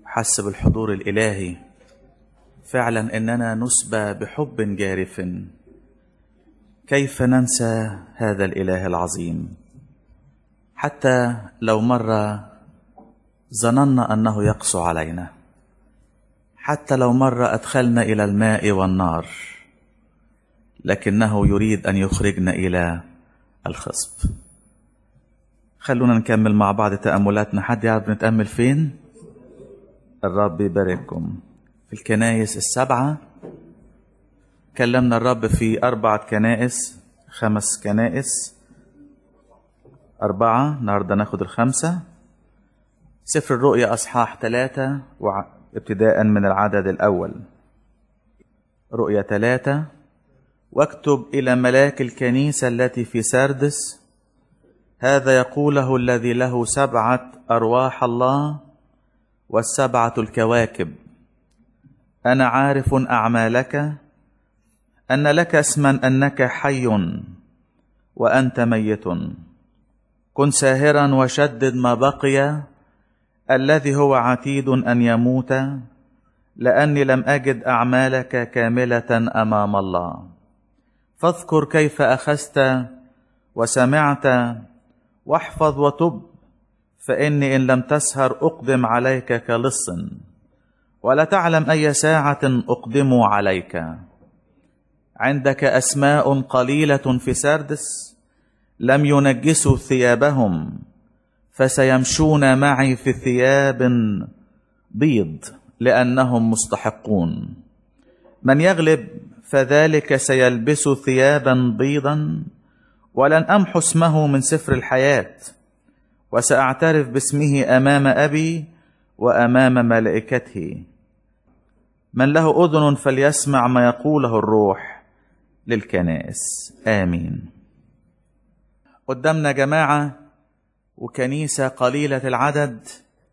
حس بالحضور الإلهي فعلا إننا نسبى بحب جارف كيف ننسى هذا الإله العظيم حتى لو مرة ظننا أنه يقسو علينا حتى لو مرة أدخلنا إلى الماء والنار لكنه يريد أن يخرجنا إلى الخصب خلونا نكمل مع بعض تأملاتنا حد يعرف نتأمل فين الرب يبارككم في الكنايس السبعة كلمنا الرب في أربعة كنائس خمس كنائس أربعة النهاردة ناخد الخمسة سفر الرؤيا أصحاح ثلاثة ابتداء من العدد الأول رؤيا ثلاثة واكتب إلى ملاك الكنيسة التي في سردس هذا يقوله الذي له سبعة أرواح الله والسبعة الكواكب أنا عارف أعمالك أن لك اسما أنك حي وأنت ميت كن ساهرا وشدد ما بقي الذي هو عتيد أن يموت لأني لم أجد أعمالك كاملة أمام الله فاذكر كيف أخذت وسمعت واحفظ وتب فإني إن لم تسهر أقدم عليك كلص ولا تعلم أي ساعة أقدم عليك عندك أسماء قليلة في سردس لم ينجسوا ثيابهم فسيمشون معي في ثياب بيض لأنهم مستحقون من يغلب فذلك سيلبس ثيابا بيضا ولن أمحو اسمه من سفر الحياة وسأعترف باسمه أمام أبي وأمام ملائكته من له أذن فليسمع ما يقوله الروح للكنائس آمين قدامنا جماعة وكنيسة قليلة العدد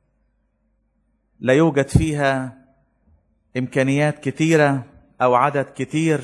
لا يوجد فيها إمكانيات كثيرة أو عدد كتير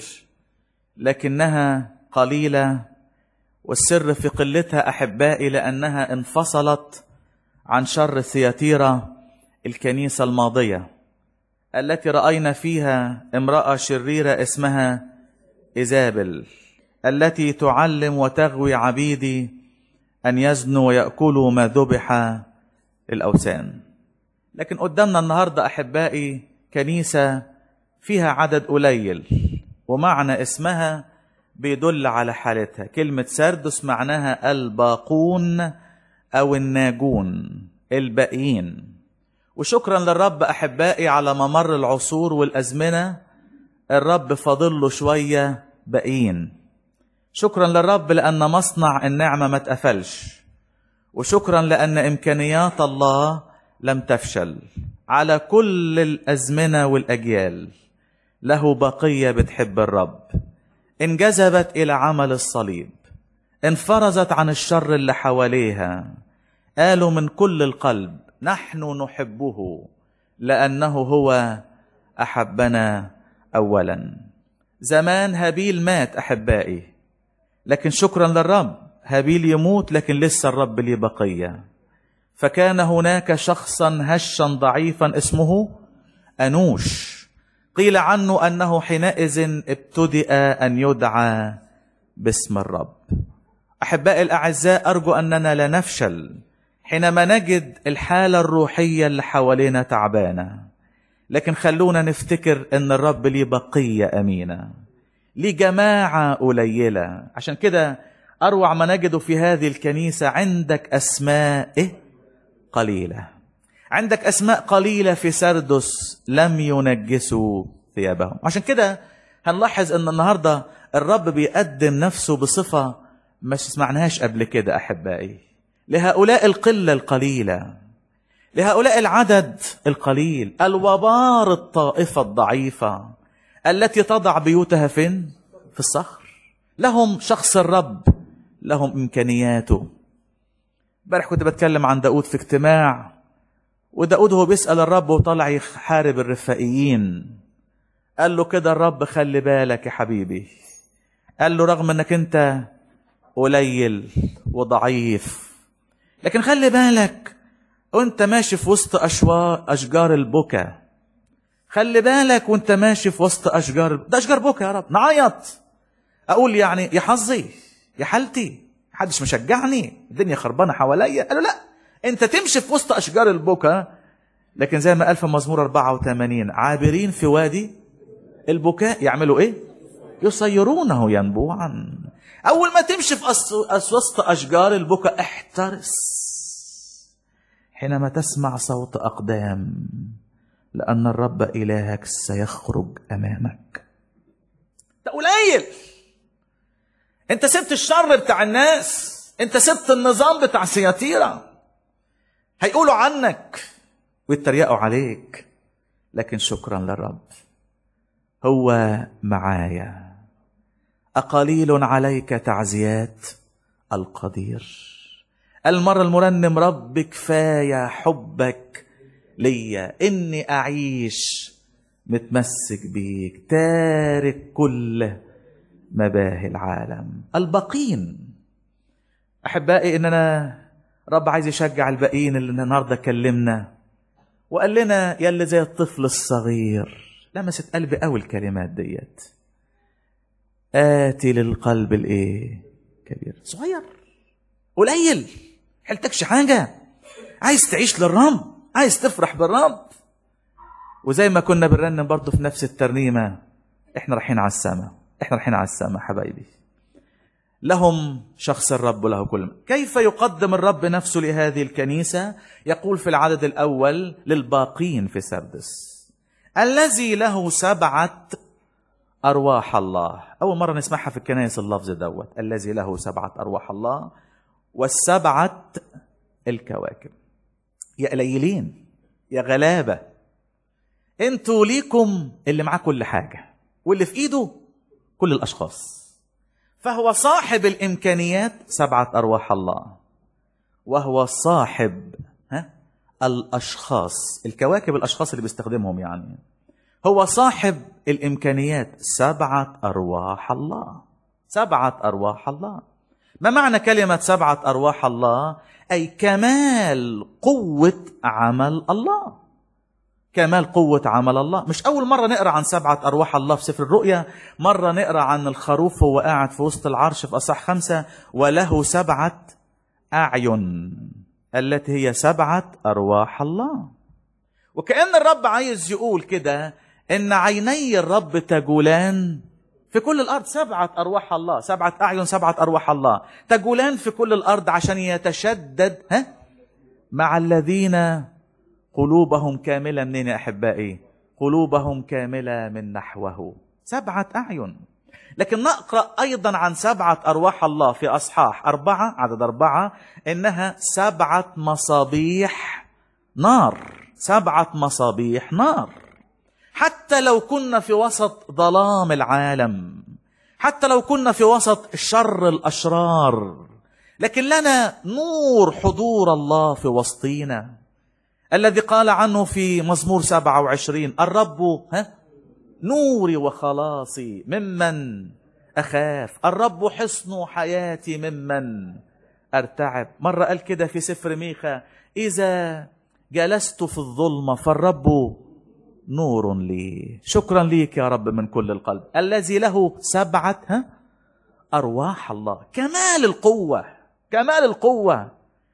لكنها قليلة والسر في قلتها أحبائي لأنها انفصلت عن شر ثياتيرا الكنيسة الماضية التي رأينا فيها امرأة شريرة اسمها إيزابل التي تعلم وتغوي عبيدي أن يزنوا ويأكلوا ما ذبح للأوثان لكن قدامنا النهاردة أحبائي كنيسة فيها عدد قليل ومعنى اسمها بيدل على حالتها كلمة سردس معناها الباقون أو الناجون الباقيين وشكرا للرب أحبائي على ممر العصور والأزمنة الرب فاضل له شوية باقيين شكرا للرب لأن مصنع النعمة ما اتقفلش وشكرا لأن إمكانيات الله لم تفشل على كل الأزمنة والأجيال له بقية بتحب الرب انجذبت إلى عمل الصليب انفرزت عن الشر اللي حواليها قالوا من كل القلب نحن نحبه لأنه هو أحبنا أولا زمان هابيل مات أحبائي لكن شكرا للرب هابيل يموت لكن لسه الرب ليه بقية فكان هناك شخصا هشا ضعيفا اسمه أنوش قيل عنه أنه حينئذ ابتدأ أن يدعى باسم الرب أحبائي الأعزاء أرجو أننا لا نفشل حينما نجد الحالة الروحية اللي حوالينا تعبانة لكن خلونا نفتكر أن الرب ليه بقية أمينة ليه جماعة قليلة عشان كده أروع ما نجده في هذه الكنيسة عندك أسماء إيه؟ قليلة عندك أسماء قليلة في سردس لم ينجسوا ثيابهم عشان كده هنلاحظ أن النهاردة الرب بيقدم نفسه بصفة ما سمعناهاش قبل كده أحبائي لهؤلاء القلة القليلة لهؤلاء العدد القليل الوبار الطائفة الضعيفة التي تضع بيوتها فين؟ في الصخر لهم شخص الرب لهم إمكانياته امبارح كنت بتكلم عن داود في اجتماع وداود هو بيسأل الرب وطلع يحارب الرفائيين قال له كده الرب خلي بالك يا حبيبي قال له رغم انك انت قليل وضعيف لكن خلي بالك وانت ماشي في وسط أشوا... أشجار البكا خلي بالك وانت ماشي في وسط أشجار ده أشجار بكا يا رب نعيط أقول يعني يا حظي يا حالتي محدش مشجعني الدنيا خربانة حواليا قالوا لا انت تمشي في وسط أشجار البكا لكن زي ما قال في مزمور 84 عابرين في وادي البكاء يعملوا ايه يصيرونه ينبوعا اول ما تمشي في أس... أس... وسط اشجار البكاء احترس حينما تسمع صوت اقدام لان الرب الهك سيخرج امامك ده قليل انت سبت الشر بتاع الناس انت سبت النظام بتاع سياتيرا هيقولوا عنك ويتريقوا عليك لكن شكرا للرب هو معايا أقليل عليك تعزيات القدير المرة المرنم رب كفاية حبك ليا إني أعيش متمسك بيك تارك كل مباهي العالم الباقين أحبائي إننا رب عايز يشجع الباقيين اللي النهارده كلمنا وقال لنا يا اللي زي الطفل الصغير لمست قلبي قوي الكلمات ديت آتي للقلب الايه كبير صغير قليل حلتكش حاجة عايز تعيش للرب عايز تفرح بالرب وزي ما كنا بنرنم برضه في نفس الترنيمة احنا رايحين على السماء احنا رايحين على السماء حبايبي لهم شخص الرب له كل كيف يقدم الرب نفسه لهذه الكنيسة يقول في العدد الأول للباقين في سردس الذي له سبعة أرواح الله أول مرة نسمعها في الكنائس اللفظ دوت الذي له سبعة أرواح الله والسبعة الكواكب يا قليلين يا غلابة انتوا ليكم اللي معاه كل حاجة واللي في ايده كل الأشخاص فهو صاحب الإمكانيات سبعة أرواح الله وهو صاحب ها الأشخاص الكواكب الأشخاص اللي بيستخدمهم يعني هو صاحب الإمكانيات سبعة أرواح الله سبعة أرواح الله ما معنى كلمة سبعة أرواح الله أي كمال قوة عمل الله كمال قوة عمل الله مش أول مرة نقرأ عن سبعة أرواح الله في سفر الرؤيا مرة نقرأ عن الخروف وهو قاعد في وسط العرش في أصح خمسة وله سبعة أعين التي هي سبعة أرواح الله وكأن الرب عايز يقول كده إن عيني الرب تجولان في كل الأرض سبعة أرواح الله سبعة أعين سبعة أرواح الله تجولان في كل الأرض عشان يتشدد ها مع الذين قلوبهم كاملة منين يا أحبائي قلوبهم كاملة من نحوه سبعة أعين لكن نقرأ أيضا عن سبعة أرواح الله في أصحاح أربعة عدد أربعة إنها سبعة مصابيح نار سبعة مصابيح نار حتى لو كنا في وسط ظلام العالم حتى لو كنا في وسط شر الأشرار لكن لنا نور حضور الله في وسطينا الذي قال عنه في مزمور 27 الرب ها نوري وخلاصي ممن أخاف الرب حصن حياتي ممن أرتعب مرة قال كده في سفر ميخا إذا جلست في الظلمة فالرب نور لي شكرا ليك يا رب من كل القلب الذي له سبعة ها أرواح الله كمال القوة كمال القوة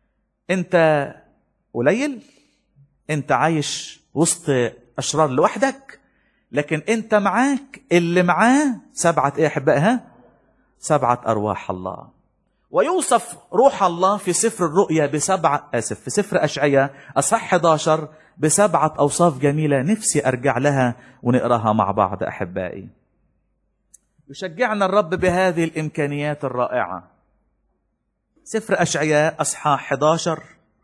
أنت قليل أنت عايش وسط أشرار لوحدك لكن أنت معاك اللي معاه سبعة إيه أحبائي ها سبعة أرواح الله ويوصف روح الله في سفر الرؤيا بسبعة آسف في سفر أشعية أصح 11 بسبعة أوصاف جميلة نفسي أرجع لها ونقراها مع بعض أحبائي يشجعنا الرب بهذه الإمكانيات الرائعة سفر أشعياء أصحاح 11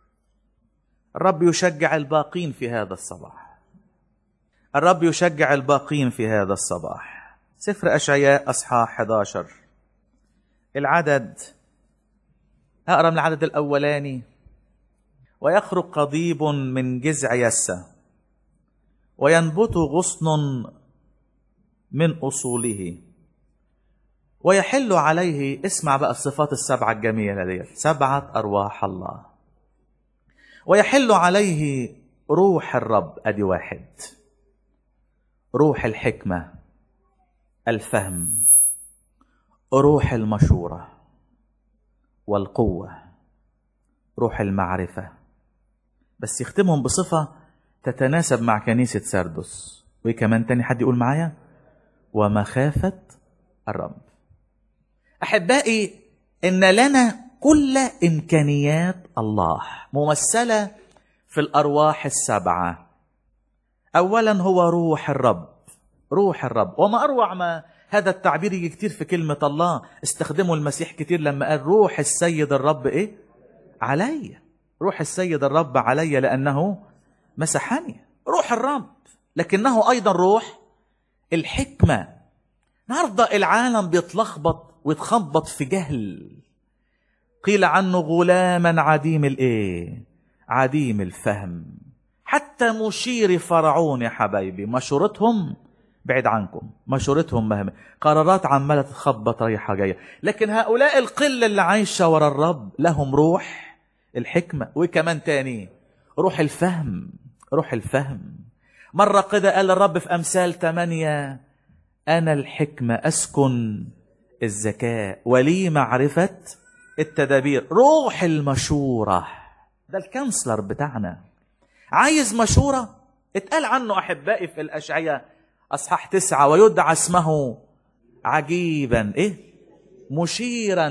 الرب يشجع الباقين في هذا الصباح الرب يشجع الباقين في هذا الصباح سفر أشعياء أصحاح 11 العدد أقرأ من العدد الأولاني ويخرج قضيب من جذع يسة وينبت غصن من أصوله ويحل عليه اسمع بقى الصفات السبعة الجميلة ديت سبعة أرواح الله ويحل عليه روح الرب ادي واحد روح الحكمه الفهم روح المشوره والقوه روح المعرفه بس يختمهم بصفه تتناسب مع كنيسه سردس وايه كمان تاني حد يقول معايا ومخافه الرب احبائي ان لنا كل امكانيات الله ممثله في الارواح السبعه اولا هو روح الرب روح الرب وما اروع ما هذا التعبير يجي كتير في كلمه الله استخدمه المسيح كتير لما قال روح السيد الرب ايه علي روح السيد الرب علي لانه مسحني روح الرب لكنه ايضا روح الحكمه النهارده العالم بيتلخبط ويتخبط في جهل قيل عنه غلاما عديم الايه عديم الفهم حتى مشير فرعون يا حبايبي مشورتهم بعيد عنكم مشورتهم مهمة قرارات عمالة تخبط رايحة جاية لكن هؤلاء القلة اللي عايشة ورا الرب لهم روح الحكمة وكمان تاني روح الفهم روح الفهم مرة كده قال الرب في أمثال ثمانية أنا الحكمة أسكن الذكاء ولي معرفة التدابير روح المشورة ده الكانسلر بتاعنا عايز مشورة اتقال عنه أحبائي في الأشعية أصحاح تسعة ويدعى اسمه عجيبا إيه مشيرا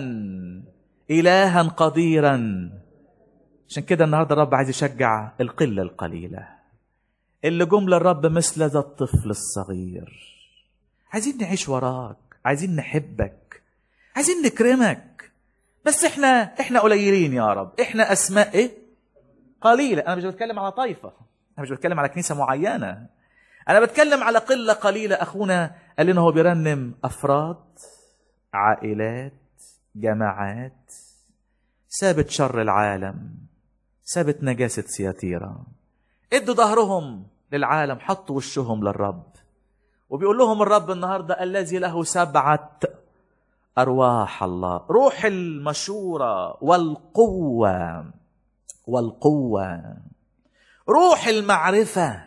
إلها قديرا عشان كده النهارده الرب عايز يشجع القلة القليلة اللي جم للرب مثل ذا الطفل الصغير عايزين نعيش وراك عايزين نحبك عايزين نكرمك بس احنا احنا قليلين يا رب احنا اسماء ايه قليله انا مش بتكلم على طائفه انا مش بتكلم على كنيسه معينه انا بتكلم على قله قليله اخونا قال لنا هو بيرنم افراد عائلات جماعات سابت شر العالم سابت نجاسه سياتيرا ادوا ظهرهم للعالم حطوا وشهم للرب وبيقول لهم الرب النهارده الذي له سبعه ارواح الله روح المشوره والقوه والقوه روح المعرفه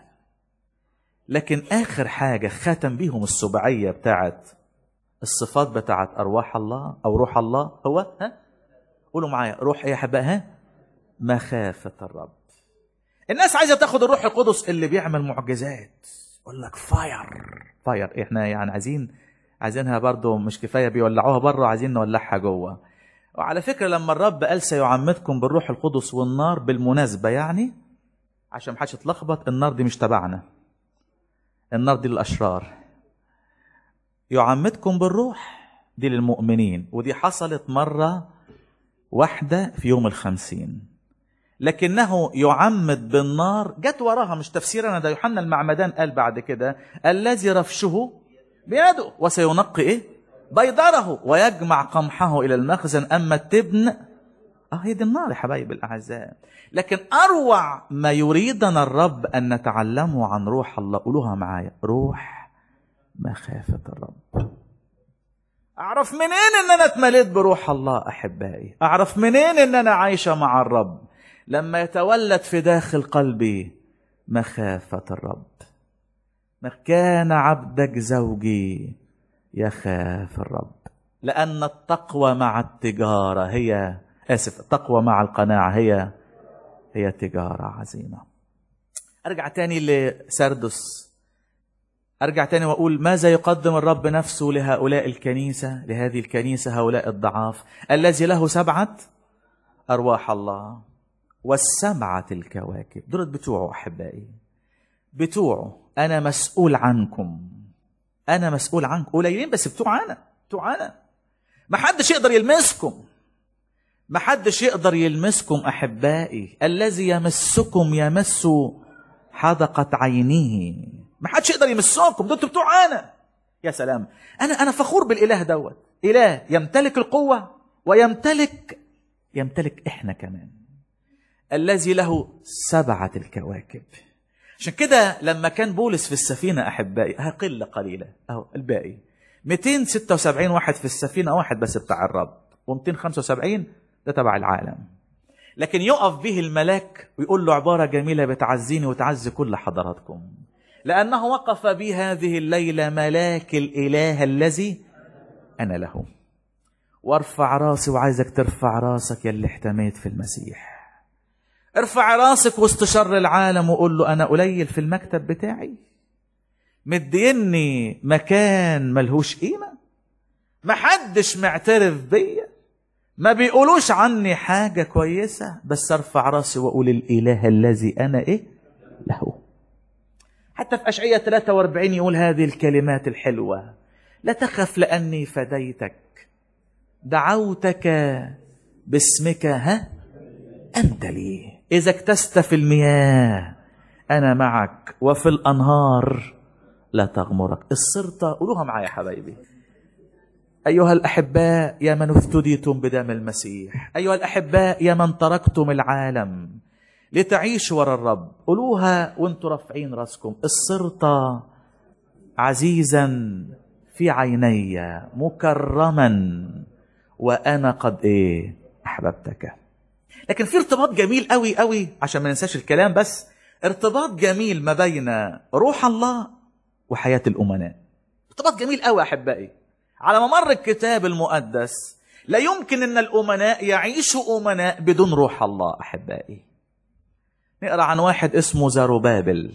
لكن اخر حاجه ختم بيهم السبعيه بتاعت الصفات بتاعت ارواح الله او روح الله هو ها قولوا معايا روح ايه يا حبايبي ها مخافه الرب الناس عايزه تاخد الروح القدس اللي بيعمل معجزات يقول لك فاير فاير احنا يعني عايزين عايزينها برضو مش كفايه بيولعوها بره عايزين نولعها جوه وعلى فكره لما الرب قال سيعمدكم بالروح القدس والنار بالمناسبه يعني عشان محدش يتلخبط النار دي مش تبعنا النار دي للاشرار يعمدكم بالروح دي للمؤمنين ودي حصلت مره واحده في يوم الخمسين لكنه يعمد بالنار جت وراها مش تفسيرنا ده يوحنا المعمدان قال بعد كده الذي رفشه بيده وسينقي ايه بيضره ويجمع قمحه الى المخزن اما التبن اه هي دي النار يا حبايبي الاعزاء لكن اروع ما يريدنا الرب ان نتعلمه عن روح الله قولوها معايا روح مخافه الرب اعرف منين ان انا اتمليت بروح الله احبائي اعرف منين ان انا عايشه مع الرب لما يتولد في داخل قلبي مخافه الرب كان عبدك زوجي يخاف الرب لأن التقوى مع التجارة هي آسف التقوى مع القناعة هي هي تجارة عظيمة أرجع تاني لسردس أرجع تاني وأقول ماذا يقدم الرب نفسه لهؤلاء الكنيسة لهذه الكنيسة هؤلاء الضعاف الذي له سبعة أرواح الله والسبعة الكواكب دول بتوعه أحبائي بتوعه انا مسؤول عنكم انا مسؤول عنكم قليلين بس بتوع انا بتوع انا ما حدش يقدر يلمسكم ما حدش يقدر يلمسكم احبائي الذي يمسكم يمس حدقة عينه ما حدش يقدر يمسكم دول بتوع انا يا سلام انا انا فخور بالاله دوت اله يمتلك القوة ويمتلك يمتلك احنا كمان الذي له سبعة الكواكب عشان كده لما كان بولس في السفينة أحبائي ها قلة قليلة أهو الباقي 276 واحد في السفينة واحد بس بتاع الرب و275 ده تبع العالم لكن يقف به الملاك ويقول له عبارة جميلة بتعزيني وتعزي كل حضراتكم لأنه وقف بي هذه الليلة ملاك الإله الذي أنا له وارفع راسي وعايزك ترفع راسك يا اللي احتميت في المسيح ارفع راسك وسط شر العالم وقول له أنا قليل في المكتب بتاعي مديني مكان ملهوش قيمة محدش معترف بيا ما بيقولوش عني حاجة كويسة بس ارفع راسي واقول الاله الذي انا ايه له حتى في اشعياء 43 يقول هذه الكلمات الحلوة لا تخف لاني فديتك دعوتك باسمك ها انت لي اذا اكتست في المياه انا معك وفي الانهار لا تغمرك السرطة قولوها معايا يا حبايبي أيها الأحباء يا من افتديتم بدم المسيح أيها الأحباء يا من تركتم العالم لتعيشوا ورا الرب قولوها وانتوا رافعين راسكم السرطة عزيزا في عيني مكرما وأنا قد إيه أحببتك لكن في ارتباط جميل قوي قوي عشان ما ننساش الكلام بس ارتباط جميل ما بين روح الله وحياة الأمناء ارتباط جميل قوي أحبائي على ممر الكتاب المقدس لا يمكن ان الامناء يعيشوا امناء بدون روح الله احبائي نقرا عن واحد اسمه زروبابل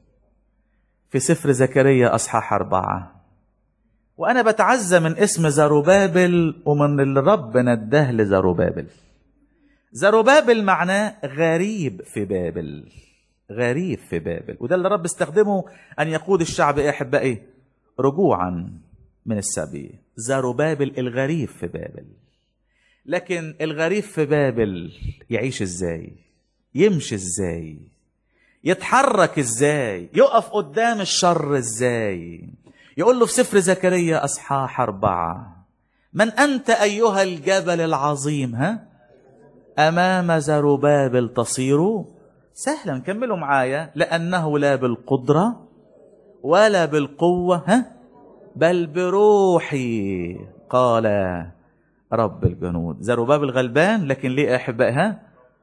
في سفر زكريا اصحاح اربعه وانا بتعزى من اسم زروبابل ومن الرب نداه لزروبابل زروبابل معناه غريب في بابل غريب في بابل وده اللي الرب استخدمه ان يقود الشعب ايه احبائي رجوعا من السبي زروبابل الغريب في بابل لكن الغريب في بابل يعيش ازاي يمشي ازاي يتحرك ازاي يقف قدام الشر ازاي يقول له في سفر زكريا اصحاح اربعه من انت ايها الجبل العظيم ها امام زروبابل تصير سهلا كملوا معايا لانه لا بالقدره ولا بالقوه ها بل بروحي قال رب الجنود زروبابل غلبان لكن ليه احبائها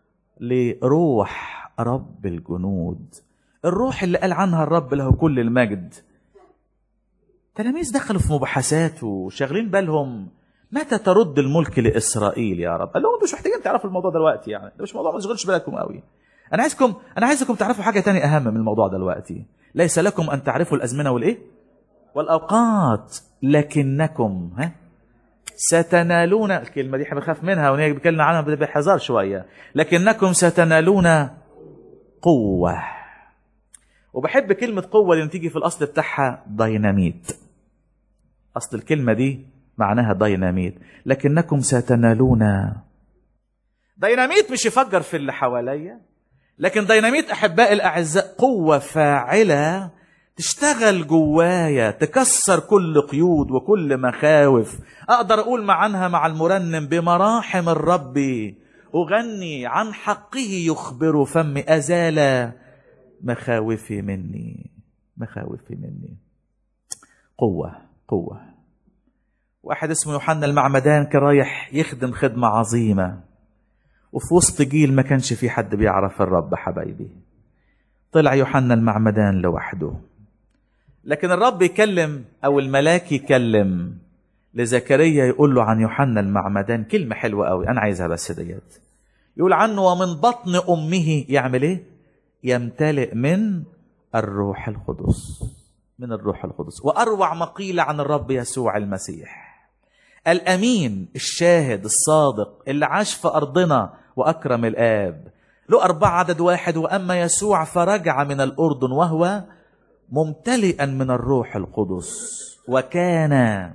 لروح رب الجنود الروح اللي قال عنها الرب له كل المجد تلاميذ دخلوا في مباحثات وشاغلين بالهم متى ترد الملك لاسرائيل يا رب قال لهم انتوا مش محتاجين تعرفوا الموضوع دلوقتي يعني ده مش موضوع ما تشغلش بالكم قوي انا عايزكم انا عايزكم تعرفوا حاجه تانية اهم من الموضوع دلوقتي ليس لكم ان تعرفوا الازمنه والايه والأوقات لكنكم ها ستنالون الكلمة دي احنا بنخاف منها ونيجي بيتكلم عنها بحذر شوية لكنكم ستنالون قوة وبحب كلمة قوة لأن تيجي في الأصل بتاعها ديناميت أصل الكلمة دي معناها ديناميت لكنكم ستنالون ديناميت مش يفجر في اللي حواليا لكن ديناميت أحباء الأعزاء قوة فاعلة تشتغل جوايا تكسر كل قيود وكل مخاوف اقدر اقول معنها مع المرنم بمراحم الرب اغني عن حقه يخبر فمي ازال مخاوفي مني مخاوفي مني قوه قوه واحد اسمه يوحنا المعمدان كان رايح يخدم خدمه عظيمه وفي وسط جيل ما كانش في حد بيعرف الرب حبايبي طلع يوحنا المعمدان لوحده لكن الرب يكلم او الملاك يكلم لزكريا يقول له عن يوحنا المعمدان كلمة حلوة قوي أنا عايزها بس ديت يقول عنه ومن بطن أمه يعمل إيه؟ يمتلئ من الروح القدس من الروح القدس وأروع ما قيل عن الرب يسوع المسيح الأمين الشاهد الصادق اللي عاش في أرضنا وأكرم الآب له أربعة عدد واحد وأما يسوع فرجع من الأردن وهو ممتلئا من الروح القدس وكان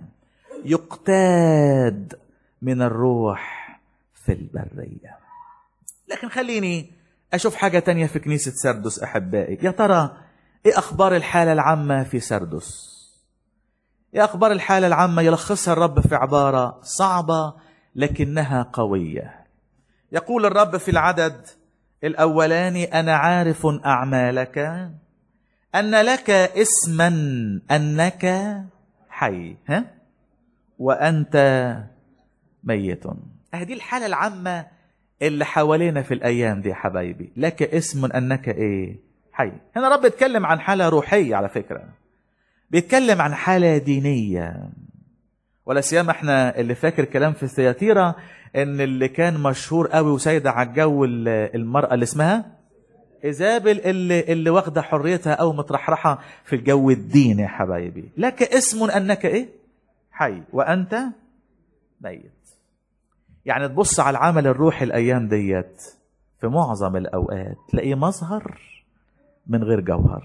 يقتاد من الروح في البرية لكن خليني أشوف حاجة تانية في كنيسة سردس أحبائي يا ترى إيه أخبار الحالة العامة في سردس إيه أخبار الحالة العامة يلخصها الرب في عبارة صعبة لكنها قوية يقول الرب في العدد الأولاني أنا عارف أعمالك أن لك اسما أنك حي ها وأنت ميت هذه الحالة العامة اللي حوالينا في الايام دي يا حبايبي لك اسم انك ايه حي هنا رب يتكلم عن حاله روحيه على فكره بيتكلم عن حاله دينيه ولا سيما احنا اللي فاكر كلام في الثياتيرا ان اللي كان مشهور قوي وسايده على الجو ال- المراه اللي اسمها ايزابل اللي اللي واخده حريتها او مترحرحه في الجو الديني يا حبايبي لك اسم انك ايه حي وانت ميت يعني تبص على العمل الروحي الايام ديت في معظم الاوقات تلاقيه مظهر من غير جوهر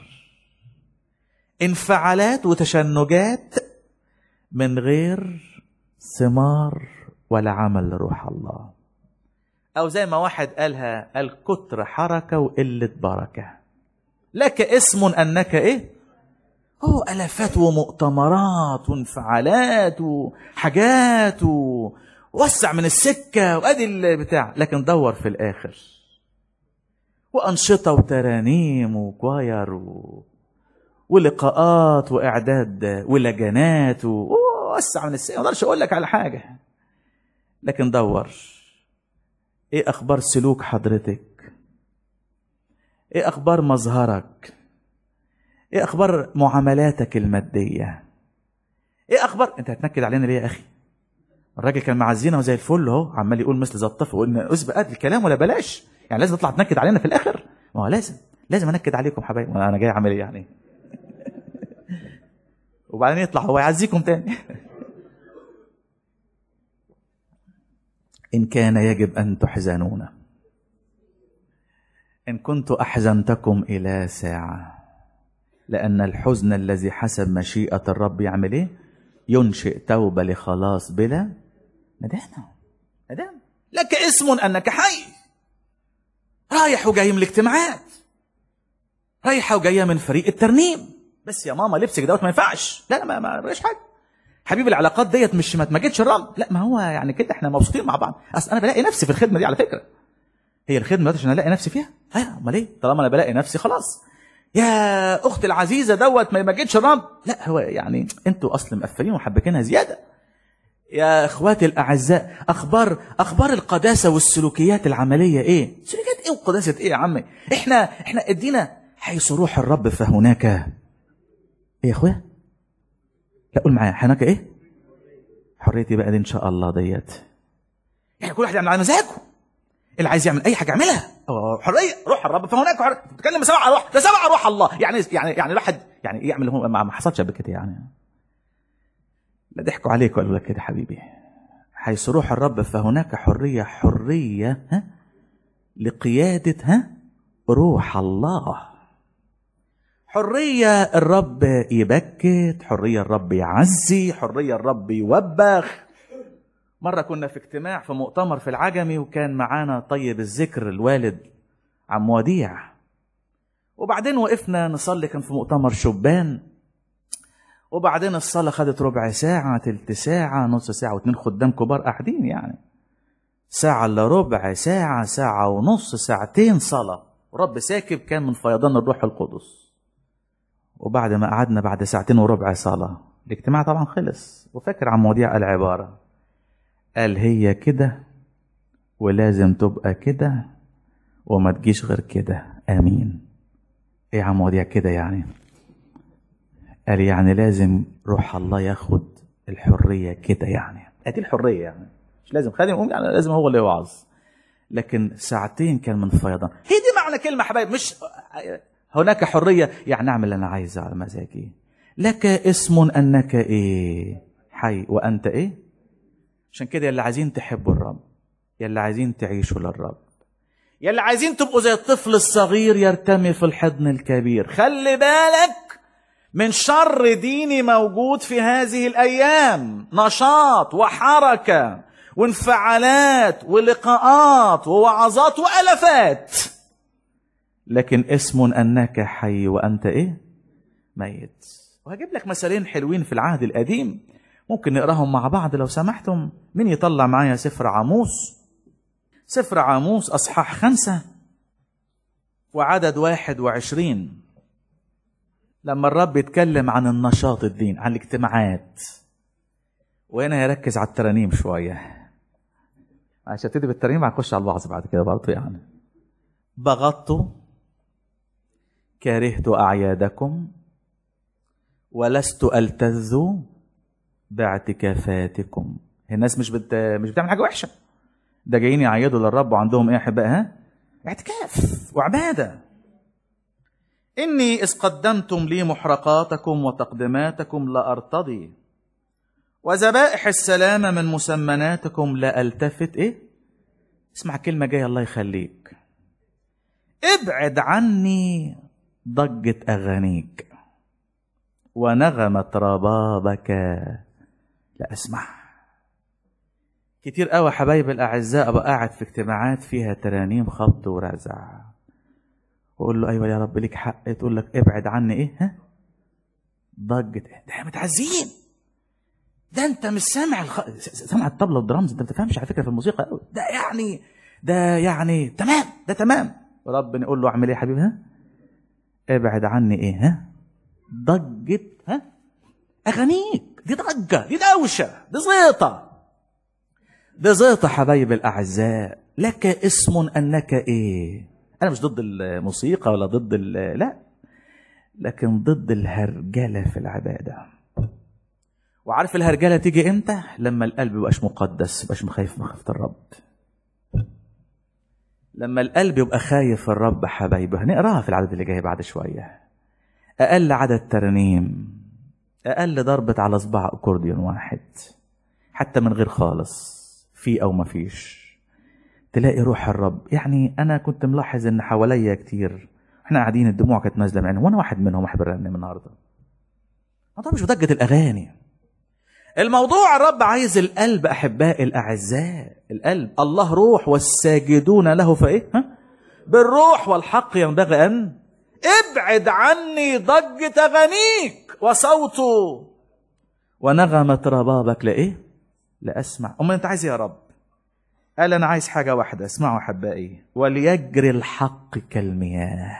انفعالات وتشنجات من غير ثمار ولا عمل لروح الله او زي ما واحد قالها قال كتر حركه وقله بركه لك اسم انك ايه هو الافات ومؤتمرات وانفعالات وحاجات ووسع من السكه وادي البتاع لكن دور في الاخر وانشطه وترانيم وكواير و... ولقاءات واعداد ولجنات و- ووسع من السكه ما اقدرش اقول لك على حاجه لكن دور ايه اخبار سلوك حضرتك ايه اخبار مظهرك ايه اخبار معاملاتك الماديه ايه اخبار انت هتنكد علينا ليه يا اخي الراجل كان معزينا وزي الفل اهو عمال يقول مثل زي الطفل وقلنا اسبق قد الكلام ولا بلاش يعني لازم تطلع تنكد علينا في الاخر ما هو لازم لازم انكد عليكم حبايبي ما انا جاي اعمل ايه يعني وبعدين يطلع هو يعزيكم تاني إن كان يجب أن تحزنون إن كنت أحزنتكم إلى ساعة لأن الحزن الذي حسب مشيئة الرب يعمل إيه؟ ينشئ توبة لخلاص بلا ندامة ندامة لك اسم أنك حي رايح وجاي من الاجتماعات رايحة وجاية من فريق الترنيم بس يا ماما لبسك دوت ما ينفعش لا لا ما ما فيش حاجة حبيبي العلاقات ديت مش ما تمجدش الرب لا ما هو يعني كده احنا مبسوطين مع بعض اصل انا بلاقي نفسي في الخدمه دي على فكره هي الخدمه دي عشان الاقي نفسي فيها ايوه امال ايه طالما انا بلاقي نفسي خلاص يا اختي العزيزه دوت ما يمجدش الرب لا هو يعني انتوا اصلا مقفلين وحبكينها زياده يا اخواتي الاعزاء اخبار اخبار القداسه والسلوكيات العمليه ايه سلوكيات ايه وقداسه ايه يا عمي احنا احنا ادينا حيث روح الرب فهناك ايه يا اخويا لا قول معايا هناك ايه حريتي بقى دي ان شاء الله ديت يعني كل واحد يعمل على مزاجه اللي عايز يعمل اي حاجه يعملها هو حريه روح الرب فهناك حريه بتتكلم سبع ارواح ده سبع ارواح الله يعني يعني يعني الواحد يعني يعمل هو ما ما حصلش قبل كده يعني لا ضحكوا عليك وقالوا لك كده حبيبي حيث روح الرب فهناك حريه حريه ها لقياده ها روح الله حرية الرب يبكت حرية الرب يعزي حرية الرب يوبخ مرة كنا في اجتماع في مؤتمر في العجمي وكان معانا طيب الذكر الوالد عم وديع وبعدين وقفنا نصلي كان في مؤتمر شبان وبعدين الصلاة خدت ربع ساعة تلت ساعة نص ساعة واتنين خدام كبار قاعدين يعني ساعة إلا ربع ساعة ساعة ونص ساعتين صلاة ورب ساكب كان من فيضان الروح القدس وبعد ما قعدنا بعد ساعتين وربع صلاة الاجتماع طبعا خلص وفاكر عم وديع قال عبارة قال هي كده ولازم تبقى كده وما تجيش غير كده امين ايه يا عم وديع كده يعني قال يعني لازم روح الله ياخد الحريه كده يعني ادي الحريه يعني مش لازم خادم يقوم يعني لازم هو اللي يوعظ لكن ساعتين كان من فيضان هي دي معنى كلمه حبايب مش هناك حريه يعني اعمل اللي انا عايزه على مزاجي لك اسم انك ايه حي وانت ايه عشان كده يلي عايزين تحبوا الرب يلي عايزين تعيشوا للرب يلي عايزين تبقوا زي الطفل الصغير يرتمي في الحضن الكبير خلي بالك من شر ديني موجود في هذه الايام نشاط وحركه وانفعالات ولقاءات ووعظات والافات لكن اسم انك حي وانت ايه ميت وهجيب لك مثالين حلوين في العهد القديم ممكن نقراهم مع بعض لو سمحتم مين يطلع معايا سفر عاموس سفر عاموس أصحاح خمسة وعدد واحد وعشرين لما الرب يتكلم عن النشاط الدين عن الاجتماعات وهنا يركز على الترانيم شوية عشان ابتدي بالترنيم هنخش على الوعظ بعد كده برضه يعني بغضت كرهت أعيادكم ولست ألتذ باعتكافاتكم الناس مش بت... مش بتعمل حاجة وحشة ده جايين يعيدوا للرب وعندهم ايه يا احباء ها؟ اعتكاف وعبادة إني إذ قدمتم لي محرقاتكم وتقدماتكم لأرتضي وذبائح السلامة من مسمناتكم لا ألتفت إيه؟ اسمع كلمة جاية الله يخليك ابعد عني ضجة أغانيك ونغمة ربابك لا أسمع كتير قوي حبايب الأعزاء أبقى قاعد في اجتماعات فيها ترانيم خبط ورزع وأقول له أيوة يا رب ليك حق تقول لك ابعد عني إيه ها ضجة ده متعزين ده انت مش سامع الخ... سامع الطبله والدرامز انت ما بتفهمش على فكره في الموسيقى قوي ده يعني ده يعني تمام ده تمام ربنا يقول له اعمل ايه يا حبيبي ها ابعد عني ايه ها ضجة ها اغانيك دي ضجه دي دوشه دي زيطه دي زيطه حبايب الاعزاء لك اسم انك ايه انا مش ضد الموسيقى ولا ضد ال... لا لكن ضد الهرجله في العباده وعارف الهرجله تيجي امتى لما القلب يبقاش مقدس يبقاش مخايف مخافه الرب لما القلب يبقى خايف الرب حبايبه هنقراها في العدد اللي جاي بعد شويه اقل عدد ترنيم اقل ضربه على صباع اكورديون واحد حتى من غير خالص في او ما فيش تلاقي روح الرب يعني انا كنت ملاحظ ان حواليا كتير احنا قاعدين الدموع كانت نازله من عينهم وانا واحد منهم احب ارنم النهارده الموضوع مش بضجه الاغاني الموضوع الرب عايز القلب احبائي الاعزاء القلب الله روح والساجدون له فايه ها بالروح والحق ينبغي ان ابعد عني ضجة اغانيك وصوته ونغمة ربابك لايه لاسمع امال انت عايز إيه يا رب قال انا عايز حاجة واحدة اسمعوا احبائي وليجري الحق كالمياه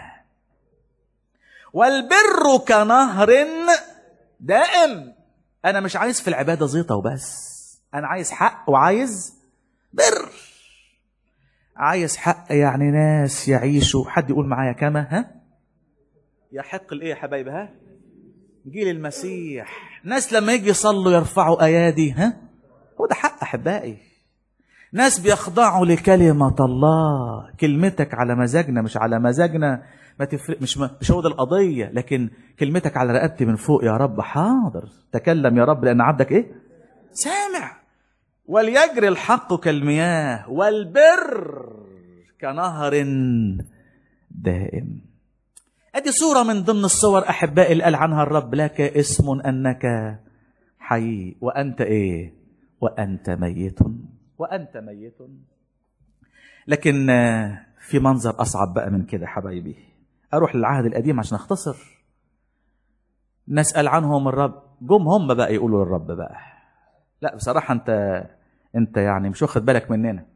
والبر كنهر دائم انا مش عايز في العباده زيطه وبس انا عايز حق وعايز بر عايز حق يعني ناس يعيشوا حد يقول معايا كما ها يحق الايه يا حبايبي ها جيل المسيح ناس لما يجي يصلوا يرفعوا ايادي ها هو ده حق احبائي ناس بيخضعوا لكلمة الله كلمتك على مزاجنا مش على مزاجنا ما تفرق مش مش هو ده القضية لكن كلمتك على رقبتي من فوق يا رب حاضر تكلم يا رب لأن عبدك إيه سامع وليجري الحق كالمياه والبر كنهر دائم ادي صورة من ضمن الصور احبائي اللي قال عنها الرب لك اسم انك حي وانت ايه وانت ميت وانت ميت لكن في منظر اصعب بقى من كده حبايبي اروح للعهد القديم عشان اختصر نسال عنهم الرب جم هم بقى يقولوا للرب بقى لا بصراحه انت انت يعني مش واخد بالك مننا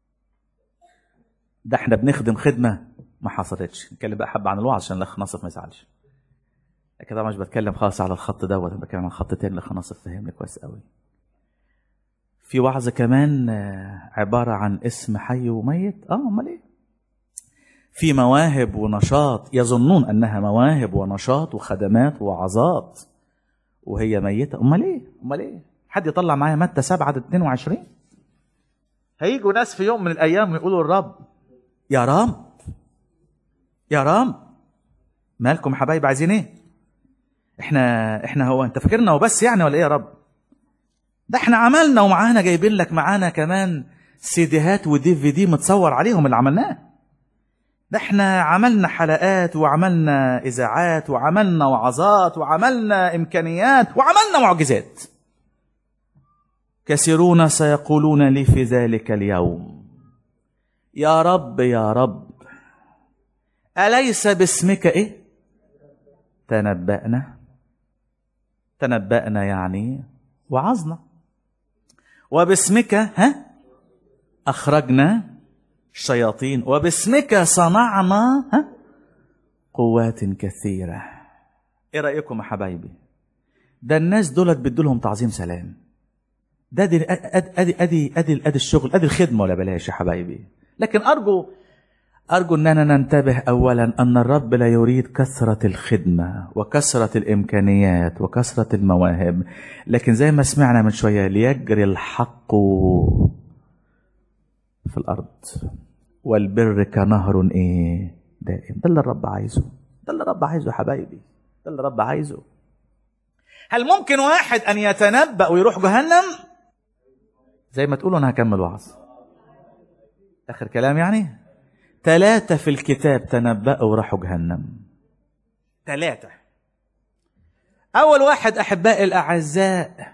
ده احنا بنخدم خدمه ما حصلتش نتكلم بقى حبه عن الوعظ عشان الاخ ناصف ما يزعلش لكن طبعا مش بتكلم خالص على الخط دوت انا بتكلم عن خط تاني الاخ ناصف فهمني كويس قوي في وعظ كمان عباره عن اسم حي وميت اه امال ايه في مواهب ونشاط يظنون انها مواهب ونشاط وخدمات ووعظات وهي ميته امال ايه امال ايه حد يطلع معايا متى 7 عدد 22 هيجوا ناس في يوم من الايام يقولوا الرب يا رب يا رب مالكم يا حبايب عايزين ايه احنا احنا هو انت فاكرنا وبس يعني ولا ايه يا رب ده احنا عملنا ومعانا جايبين لك معانا كمان سيديهات ودي في دي متصور عليهم اللي عملناه ده احنا عملنا حلقات وعملنا اذاعات وعملنا وعظات وعملنا امكانيات وعملنا معجزات كثيرون سيقولون لي في ذلك اليوم يا رب يا رب أليس باسمك إيه؟ تنبأنا تنبأنا يعني وعظنا وباسمك ها أخرجنا الشياطين وباسمك صنعنا ها قوات كثيرة إيه رأيكم يا حبايبي؟ ده الناس دولت بدولهم تعظيم سلام ده دي ادي ادي ادي ادي, أدي الشغل ادي الخدمه ولا بلاش يا حبايبي لكن ارجو ارجو اننا ننتبه اولا ان الرب لا يريد كثره الخدمه وكثره الامكانيات وكثره المواهب لكن زي ما سمعنا من شويه ليجري الحق في الارض والبر كنهر ايه دائم ده اللي الرب عايزه ده اللي الرب عايزه يا حبايبي ده اللي الرب عايزه هل ممكن واحد ان يتنبأ ويروح جهنم زي ما تقولوا انا هكمل وعظ اخر كلام يعني ثلاثة في الكتاب تنبأوا وراحوا جهنم ثلاثة أول واحد أحبائي الأعزاء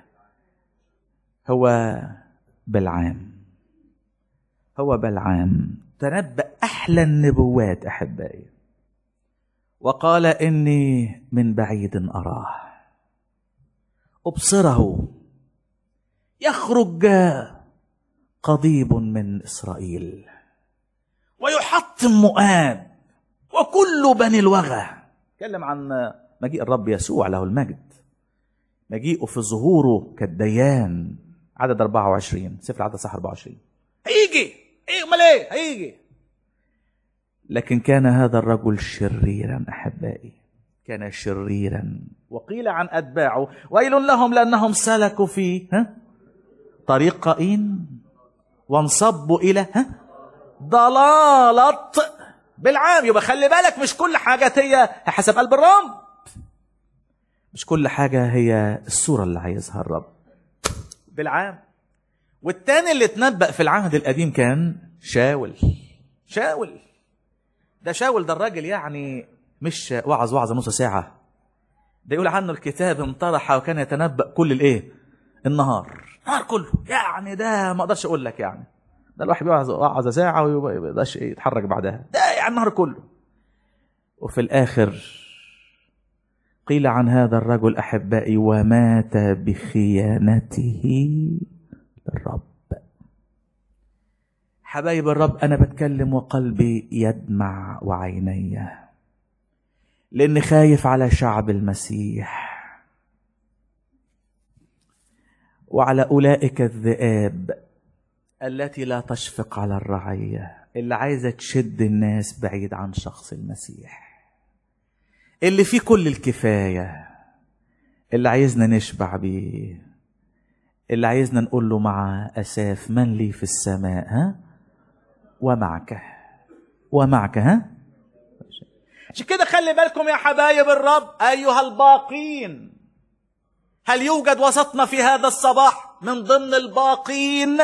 هو بلعام هو بلعام تنبأ أحلى النبوات أحبائي وقال إني من بعيد أراه أبصره يخرج قضيب من إسرائيل ويحطم مؤاب وكل بني الوغى تكلم عن مجيء الرب يسوع له المجد مجيئه في ظهوره كالديان عدد 24 سفر عدد صح 24 هيجي ايه امال ايه هيجي لكن كان هذا الرجل شريرا احبائي كان شريرا وقيل عن اتباعه ويل لهم لانهم سلكوا في ها طريق قائين وانصبوا الى ها ضلالة بالعام يبقى خلي بالك مش كل حاجة هي حسب قلب الرب مش كل حاجة هي الصورة اللي عايزها الرب بالعام والتاني اللي اتنبأ في العهد القديم كان شاول شاول ده شاول ده الراجل يعني مش وعظ وعظة نص ساعة ده يقول عنه الكتاب انطرح وكان يتنبأ كل الايه النهار النهار كله يعني ده ما اقدرش اقول لك يعني ده الواحد بيوعظ وعظة ساعة وما يقدرش يتحرك بعدها ده يعني النهار كله وفي الآخر قيل عن هذا الرجل أحبائي ومات بخيانته للرب حبايب الرب أنا بتكلم وقلبي يدمع وعيني لأني خايف على شعب المسيح وعلى أولئك الذئاب التي لا تشفق على الرعية اللي عايزة تشد الناس بعيد عن شخص المسيح اللي فيه كل الكفاية اللي عايزنا نشبع بيه اللي عايزنا نقول له مع أساف من لي في السماء ها ومعك ومعك ها عشان كده خلي بالكم يا حبايب الرب أيها الباقين هل يوجد وسطنا في هذا الصباح من ضمن الباقين